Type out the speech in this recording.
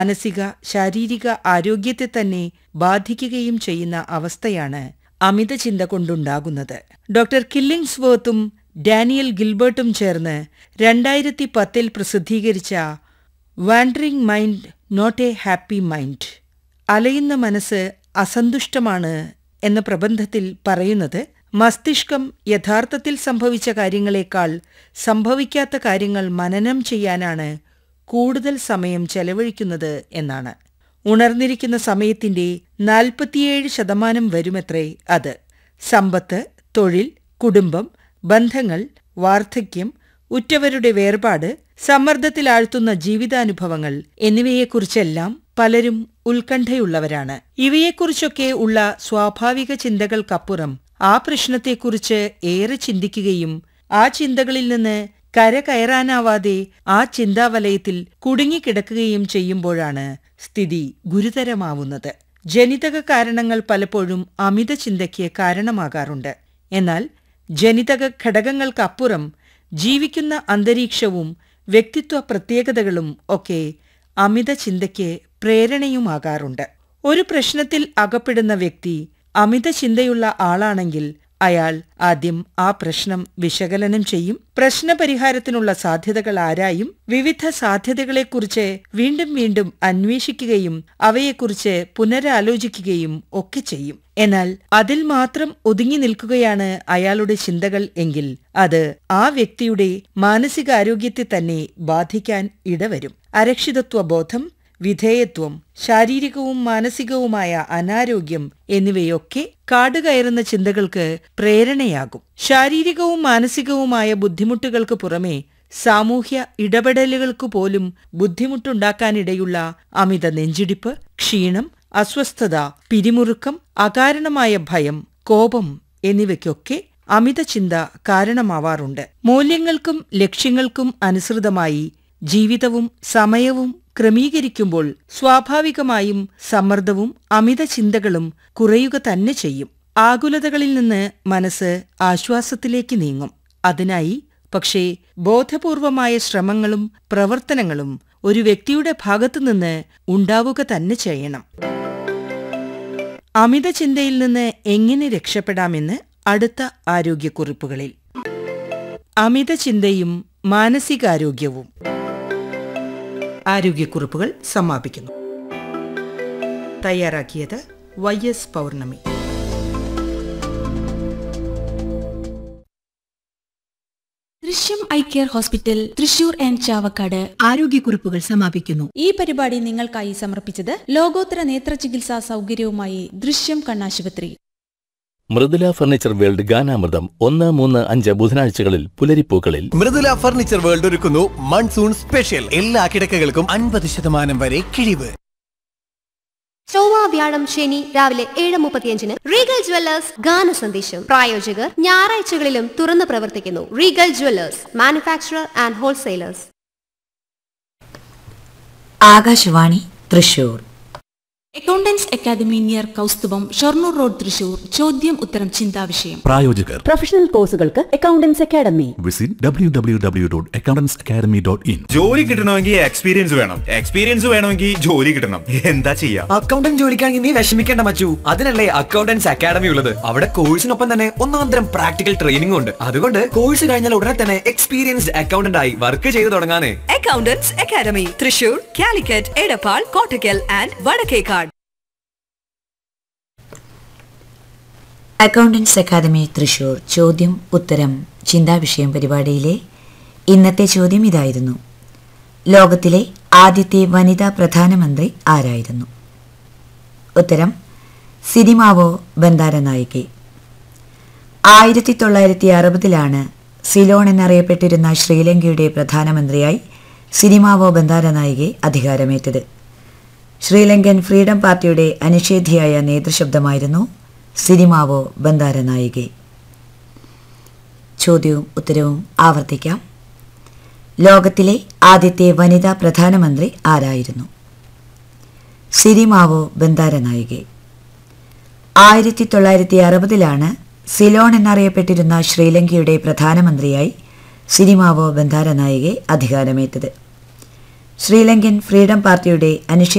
മാനസിക ശാരീരിക ആരോഗ്യത്തെ തന്നെ ബാധിക്കുകയും ചെയ്യുന്ന അവസ്ഥയാണ് അമിതചിന്ത കൊണ്ടുണ്ടാകുന്നത് ഡോക്ടർ കില്ലിങ്സ്വർത്തും ഡാനിയൽ ഗിൽബർട്ടും ചേർന്ന് രണ്ടായിരത്തി പത്തിൽ പ്രസിദ്ധീകരിച്ച wandering mind not a happy mind അലയുന്ന മനസ്സ് അസന്തുഷ്ടമാണ് എന്ന പ്രബന്ധത്തിൽ പറയുന്നത് മസ്തിഷ്കം യഥാർത്ഥത്തിൽ സംഭവിച്ച കാര്യങ്ങളെക്കാൾ സംഭവിക്കാത്ത കാര്യങ്ങൾ മനനം ചെയ്യാനാണ് കൂടുതൽ സമയം ചെലവഴിക്കുന്നത് എന്നാണ് ഉണർന്നിരിക്കുന്ന സമയത്തിന്റെ നാൽപ്പത്തിയേഴ് ശതമാനം വരുമത്രേ അത് സമ്പത്ത് തൊഴിൽ കുടുംബം ബന്ധങ്ങൾ വാർദ്ധക്യം ഉറ്റവരുടെ വേർപാട് സമ്മർദ്ദത്തിലാഴ്ത്തുന്ന ജീവിതാനുഭവങ്ങൾ എന്നിവയെക്കുറിച്ചെല്ലാം പലരും ഉത്കണ്ഠയുള്ളവരാണ് ഇവയെക്കുറിച്ചൊക്കെ ഉള്ള സ്വാഭാവിക ചിന്തകൾക്കപ്പുറം ആ പ്രശ്നത്തെക്കുറിച്ച് ഏറെ ചിന്തിക്കുകയും ആ ചിന്തകളിൽ നിന്ന് കരകയറാനാവാതെ ആ ചിന്താവലയത്തിൽ കുടുങ്ങിക്കിടക്കുകയും ചെയ്യുമ്പോഴാണ് സ്ഥിതി ഗുരുതരമാവുന്നത് ജനിതക കാരണങ്ങൾ പലപ്പോഴും അമിത ചിന്തയ്ക്ക് കാരണമാകാറുണ്ട് എന്നാൽ ജനിതക ഘടകങ്ങൾക്കപ്പുറം ജീവിക്കുന്ന അന്തരീക്ഷവും വ്യക്തിത്വ പ്രത്യേകതകളും ഒക്കെ അമിത ചിന്തയ്ക്ക് പ്രേരണയുമാകാറുണ്ട് ഒരു പ്രശ്നത്തിൽ അകപ്പെടുന്ന വ്യക്തി അമിത ചിന്തയുള്ള ആളാണെങ്കിൽ അയാൾ ആദ്യം ആ പ്രശ്നം വിശകലനം ചെയ്യും പ്രശ്നപരിഹാരത്തിനുള്ള സാധ്യതകൾ ആരായും വിവിധ സാധ്യതകളെക്കുറിച്ച് വീണ്ടും വീണ്ടും അന്വേഷിക്കുകയും അവയെക്കുറിച്ച് പുനരാലോചിക്കുകയും ഒക്കെ ചെയ്യും എന്നാൽ അതിൽ മാത്രം ഒതുങ്ങി നിൽക്കുകയാണ് അയാളുടെ ചിന്തകൾ എങ്കിൽ അത് ആ വ്യക്തിയുടെ മാനസികാരോഗ്യത്തെ തന്നെ ബാധിക്കാൻ ഇടവരും അരക്ഷിതത്വ ബോധം വിധേയത്വം ശാരീരികവും മാനസികവുമായ അനാരോഗ്യം എന്നിവയൊക്കെ കാടുകയറുന്ന ചിന്തകൾക്ക് പ്രേരണയാകും ശാരീരികവും മാനസികവുമായ ബുദ്ധിമുട്ടുകൾക്ക് പുറമെ സാമൂഹ്യ ഇടപെടലുകൾക്കു പോലും ബുദ്ധിമുട്ടുണ്ടാക്കാനിടയുള്ള അമിത നെഞ്ചിടിപ്പ് ക്ഷീണം അസ്വസ്ഥത പിരിമുറുക്കം അകാരണമായ ഭയം കോപം എന്നിവയ്ക്കൊക്കെ അമിത ചിന്ത കാരണമാവാറുണ്ട് മൂല്യങ്ങൾക്കും ലക്ഷ്യങ്ങൾക്കും അനുസൃതമായി ജീവിതവും സമയവും ക്രമീകരിക്കുമ്പോൾ സ്വാഭാവികമായും സമ്മർദ്ദവും അമിത ചിന്തകളും കുറയുക തന്നെ ചെയ്യും ആകുലതകളിൽ നിന്ന് മനസ്സ് ആശ്വാസത്തിലേക്ക് നീങ്ങും അതിനായി പക്ഷേ ബോധപൂർവമായ ശ്രമങ്ങളും പ്രവർത്തനങ്ങളും ഒരു വ്യക്തിയുടെ ഭാഗത്തുനിന്ന് ഉണ്ടാവുക തന്നെ ചെയ്യണം അമിത ചിന്തയിൽ നിന്ന് എങ്ങനെ രക്ഷപ്പെടാമെന്ന് അടുത്ത ആരോഗ്യക്കുറിപ്പുകളിൽ അമിത ചിന്തയും മാനസികാരോഗ്യവും ആരോഗ്യക്കുറിപ്പുകൾ സമാപിക്കുന്നു തയ്യാറാക്കിയത് Y S Pournami Drishyam eye care hospital Thrissur and Chavakkad ആരോഗ്യക്കുറിപ്പുകൾ സമാപിക്കുന്നു ഈ പരിപാടി നിങ്ങൾക്കായി സമർപ്പിച്ചത് ലോകോത്തര നേത്ര ചികിത്സാ സൗകര്യവുമായി ദൃശ്യം കണ്ണാശുപത്രി മൃദുല ഫർണിച്ചർ വേൾഡ് ഗാനാമൃതം ഒന്ന് മൂന്ന് അഞ്ച് ബുധനാഴ്ചകളിൽ പുലരിപ്പൂക്കളിൽ മൃദുല ഫർണിച്ചർ വേൾഡ് ഒരുക്കുന്നു മൺസൂൺ സ്പെഷ്യൽ എല്ലാ കിടക്കകൾക്കും അൻപത് ശതമാനം വരെ കിഴിവ് ചൊവ്വ വ്യാഴം ശനി രാവിലെ ഏഴ് മുപ്പത്തിയഞ്ചിന് റീഗൽ ജ്വല്ലേഴ്സ് ഗാന സന്ദേശം പ്രായോജകർ ഞായറാഴ്ചകളിലും തുറന്നു പ്രവർത്തിക്കുന്നു regal jewellers manufacturer and wholesalers Akashvani Thrissur accountants academy near Kausthubham Shoranur road Thrissur ചോദ്യം ഉത്തരം ചിന്താവിഷയം പ്രായോജകർ പ്രൊഫഷണൽ കോഴ്സുകൾക്ക് accountants academy visit W W W dot accountants academy dot in ജോലി കിട്ടണമെങ്കിൽ എക്സ്പീരിയൻസ് വേണം എക്സ്പീരിയൻസ് വേണമെങ്കിൽ ജോലി കിട്ടണം എന്താ ചെയ്യാ അക്കൗണ്ടന്റ് ജോലിക്കാണെങ്കിൽ നീ വിഷമിക്കേണ്ട മച്ചു അതിനല്ലേ അക്കൗണ്ടൻസ് അക്കാദമി ഉള്ളത് അവിടെ കോഴ്സിനൊപ്പം തന്നെ ഒന്നാം തരം പ്രാക്ടിക്കൽ ട്രെയിനിംഗ് ഉണ്ട് അതുകൊണ്ട് കോഴ്സ് കഴിഞ്ഞാൽ ഉടനെ തന്നെ എക്സ്പീരിയൻസ്ഡ് അക്കൗണ്ടന്റ് ആയി വർക്ക് ചെയ്തു തുടങ്ങാനേ accountants academy Thrissur Calicut Edappal Kottakkal and Vadakkekad accountants academy Thrissur ചോദ്യം ഉത്തരം ചിന്താവിഷയം പരിപാടിയിലെ ഇന്നത്തെ ചോദ്യം ഇതായിരുന്നു ലോകത്തിലെ ആദ്യത്തെ വനിതാ പ്രധാനമന്ത്രി ആരായിരുന്നു ഉത്തരം സിനിമാവോ ബന്ദാരനായികെ ആയിരത്തി തൊള്ളായിരത്തി അറുപതിലാണ് സിലോൺ എന്നറിയപ്പെട്ടിരുന്ന ശ്രീലങ്കയുടെ പ്രധാനമന്ത്രിയായി സിനിമാവോ ബന്ദാരനായികെ അധികാരമേറ്റത് ശ്രീലങ്കൻ ഫ്രീഡം പാർട്ടിയുടെ അനിഷേധിയായ നേതൃശബ്ദമായിരുന്നു സിനിമാവോ ബന്ദാരനായികെ ചോദ്യവും ഉത്തരവും ആവർത്തിക്കാം ലോകത്തിലെ ആദ്യത്തെ വനിതാ പ്രധാനമന്ത്രി ആരായിരുന്നു സിരിമാവോ ബന്ദാരനായികെ ആയിരത്തി തൊള്ളായിരത്തി അറുപതിലാണ് സിലോൺ എന്നറിയപ്പെട്ടിരുന്ന ശ്രീലങ്കയുടെ പ്രധാനമന്ത്രിയായി സിരിമാവോ ബന്ദാരനായികെ അധികാരമേറ്റത് ശ്രീലങ്കൻ ഫ്രീഡം പാർട്ടിയുടെ അനിഷേധ